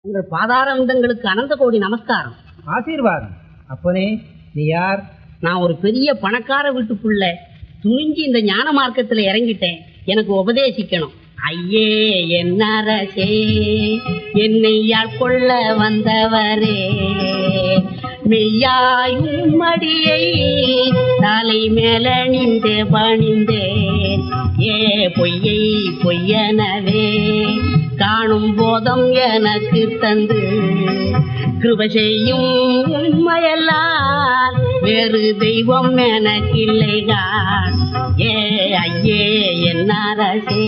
உங்கள் பாதாரவிந்தங்களுக்கு அனந்த கோடி நமஸ்காரம் ஆசீர்வாதம் அப்பனே நீ யார் நான் ஒரு பெரிய பணக்கார வீட்டுக்குள்ள துணிஞ்சு இந்த ஞான மார்க்கத்துல இறங்கிட்டேன் எனக்கு உபதேசிக்கணும் ஐயே என் அரசே என்னை கொள்ள வந்தவரே மெய்யாயும் மடியை தலை மேல நின்று பணிந்தேன் ஏ பொய்யை பொய்யனவே காணும் போதம் எனக்கு தந்து கிருப செய்யும் உண்மையெல்லாம் வேறு தெய்வம் எனக்கில்லைகான் ஏ ஐயே என் அரசே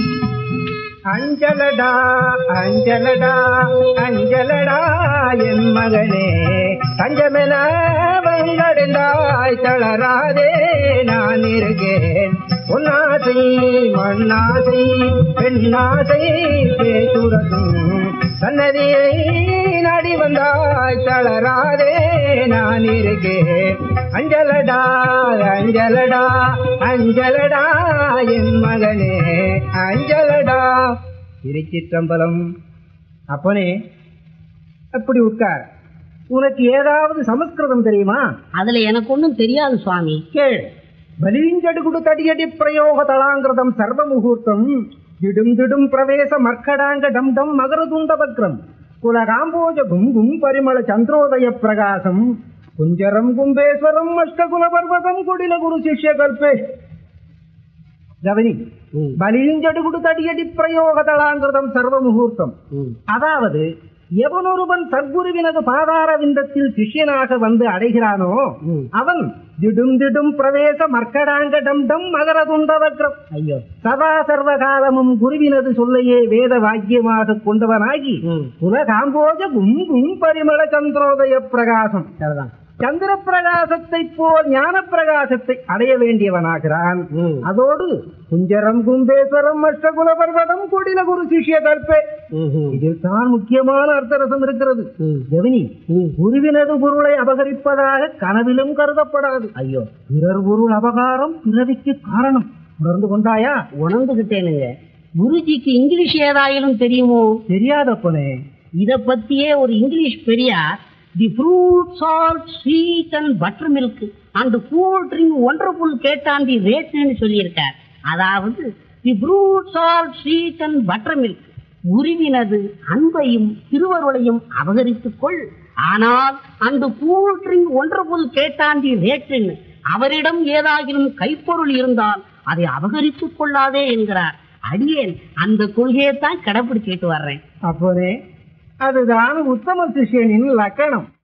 அஞ்சலடா அஞ்சலடா அஞ்சலடா என் மகனே தஞ்சமென வந்தடைந்தாய் தளராதே நான் இருக்கேன் பொன்னாசை மண்ணாசை பெண்ணாசை பேசுறதும் சன்னதியை நாடி வந்தாய் தளராதே நான் இருக்கேன் அஞ்சலடா அஞ்சலடா அஞ்சலடா என் மகனே அஞ்சலடா திருச்சிற்றம்பலம் அப்பனே அப்படி உட்கார் உனக்கு ஏதாவது சமஸ்கிருதம் தெரியுமா அதுல எனக்கு ஒண்ணும் தெரியாது சுவாமி கேள் బలీంజడుగుడు తడియడి ప్రయోగ తళాంగ్రతం సర్వముహూర్తం దిడుం దిడుం ప్రవేశ మర్కడాంగ డం డం మగరదుండ వక్రం కుల కాంబోజ గుం గుం పరిమళ చంద్రోదయ ప్రకాశం కుంజరం కుంభేశ్వరం అష్టకుల పర్వతం కుడిల గురు శిష్య కల్పే గవని ம், బలీంజడుగుడు తడియడి ప్రయోగ తళాంగ్రతం సర్వముహూర్తం ம், அதாவது எவனொருவன் சத்குருவினது பாதார விந்தத்தில் சிஷ்யனாக வந்து அடைகிறானோ ம். அவன் திடும் திடும் பிரவேச மர்க்கடாங்க டம் டம் மகரதுண்டவக்ரம் ஐயோ சதா சர்வ காலமும் குருவினது சொல்லையே வேத வாக்கியமாக கொண்டவனாகி ம், உலகாம்போஜ கும் கும் பரிமள சந்திரோதய பிரகாசம் சரிதான் சந்திர பிரகாசத்தை போல் ஞான பிரகாசத்தை அடைய வேண்டியவனாகிறான் ம், அதோடு குஞ்சரம் கும்பேஸ்வரம் அஷ்டகுல பர்வதம் குடில குரு சிஷ்ய கல்பே ம், ம், இதில் தான் முக்கியமான அர்த்தரசம் இருக்கிறது ம், கவனி ம். குருவினது பொருளை அபகரிப்பதாக கனவிலும் கருதப்படாது ஐயோ பிறர் பொருள் அபகாரம் பிறவிக்கு காரணம் உணர்ந்து கொண்டாயா உணர்ந்துகிட்டேனுங்க குருஜிக்கு இங்கிலீஷ் ஏதாயிலும் தெரியுமோ தெரியாதப்பனே இத பத்தியே ஒரு English Periyar the fruits are sweet and butter milk and cool drink wonderful கேட்டான் தி ரேட்னு சொல்லியிருக்கார் அதாவது the fruits are sweet and butter milk உருவினது அன்பையும் திருவருளையும் அபகரித்துக் கொள் ஆனால் அந்த கூல் ட்ரிங்க் ஒண்டர்ஃபுல் கேட்டான் தி ரேட்னு அவரிடம் ஏதாகிலும் கைப்பொருள் இருந்தால் அதை அபகரித்துக் கொள்ளாதே என்கிறார் அடியேன் அந்த கொள்கையை தான் கடைபிடிச்சிட்டு வர்றேன் அப்போதே அதுதான் உத்தம சிஷ்யனின் லக்கணம்